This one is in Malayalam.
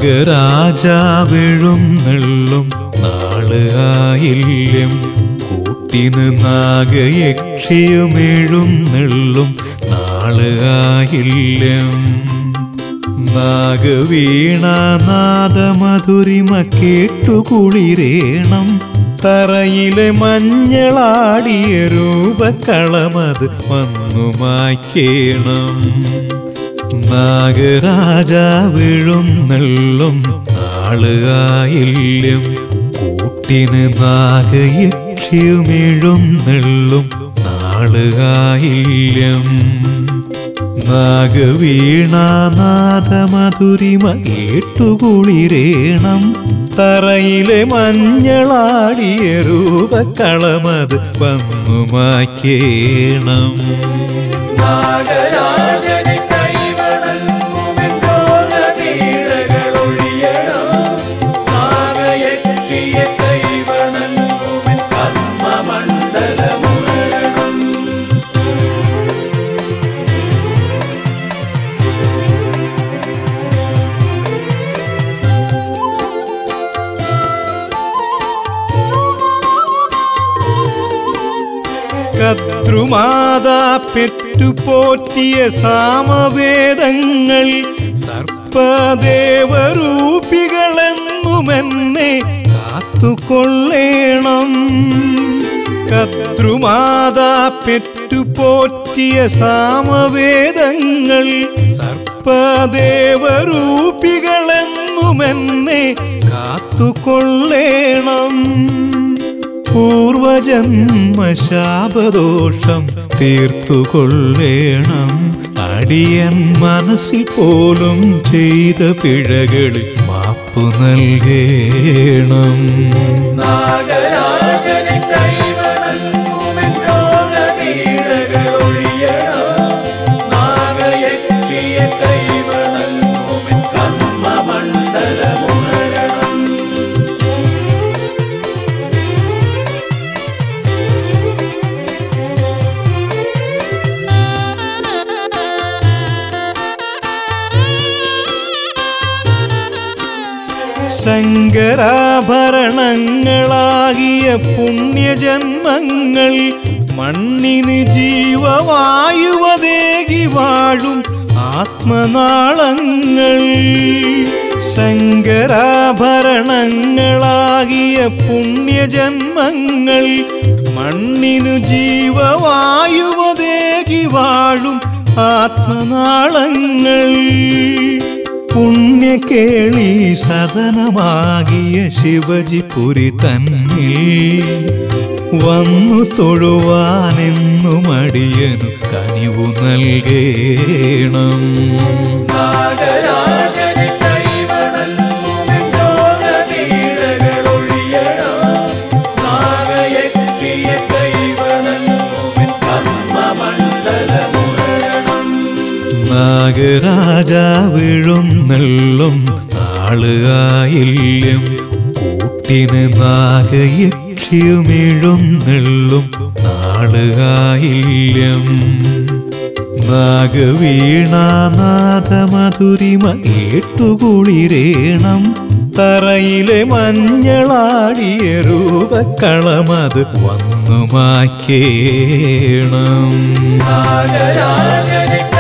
നാഗരാജാവെഴുന്നള്ളും നാള് ആയില്യം കൂട്ടിന് നാഗയക്ഷിയുമെഴുന്നള്ളും നാള് ആയില്യം നാഗവീണാനാദമധുരിമ കേട്ടുകുളിരേണം തറയിലെ മഞ്ഞളാടിയ രൂപക്കളമത് വന്നു മായ്ക്കേണം നാഗരാജാവെഴുന്നള്ളും നാള് ആയില്യം കൂട്ടിന് നാഗയക്ഷിയുമെഴുന്നള്ളും നാള് ആയില്യം നാഗവീണാനാദമധുരിമ കേട്ടുകുളിരേണം തറയിലെ മഞ്ഞളാടിയ രൂപക്കളമത് വന്നു മായ്ക്കേണം നാഗരാജനെ കൈവണങ്ങുമെൻ രോഗപീഡകളൊഴിയണം. നാഗയക്ഷിയെ കൈവണങ്ങുമെൻ കർമ്മമണ്ഡലമുണരണം. കദ്രുമാതാ പെറ്റുപോറ്റിയ സാമവേദങ്ങൾ സർപ്പദേവരൂപികളെന്നുമെന്നെ കാത്തുകൊള്ളേണം കദ്രുമാതാ പെറ്റുപോറ്റിയ സാമവേദങ്ങൾ സർപ്പദേവരൂപികളെന്നുമെന്നെ കാത്തുകൊള്ളേണം പൂർവജന്മശാപദോഷം തീർത്തുകൊള്ളേണം അടിയൻ മനസ്സിൽ പോലും ചെയ്ത പിഴകളിൽ മാപ്പു നൽകേണം നാഗരാജനെ കൈവണങ്ങുമെൻ രോഗപീഡകളൊഴിയണം. നാഗയക്ഷിയെ കൈവണങ്ങുമെൻ കർമ്മമണ്ഡലമുണരണം. ശങ്കരാഭരണങ്ങളാകിയ പുണ്യജന്മങ്ങൾ മണ്ണിന് ജീവവായുവതേകി വാഴും ആത്മനാളങ്ങൾ ശങ്കരാഭരണങ്ങളാകിയ പുണ്യജന്മങ്ങൾ മണ്ണിനു ജീവവായുവതേകി വാഴും ആത്മനാളങ്ങൾ പുണ്യകേളി സദനമാകിയ ശിവജിപുരി തന്നിൽ വന്നു തൊഴുവാനെന്നും അടിയനു കനിവു നൽകേണം നാഗരാജനെ കൈവണങ്ങുമെൻ രോഗപീഡകളൊഴിയണം. നാഗയക്ഷിയെ കൈവണങ്ങുമെൻ കർമ്മമണ്ഡലമുണരണം. നാഗരാജാവെഴുന്നള്ളും നാള് ആയില്യം കൂട്ടിന് നാഗയക്ഷിയുമെഴുന്നള്ളും നാള് ആയില്യം നാഗവീണാനാദമധുരിമ കേട്ടുകുളിരേണം തറയിലെ മഞ്ഞളാടിയ രൂപക്കളമത് വന്നു മായ്ക്കേണം നാഗരാജനെ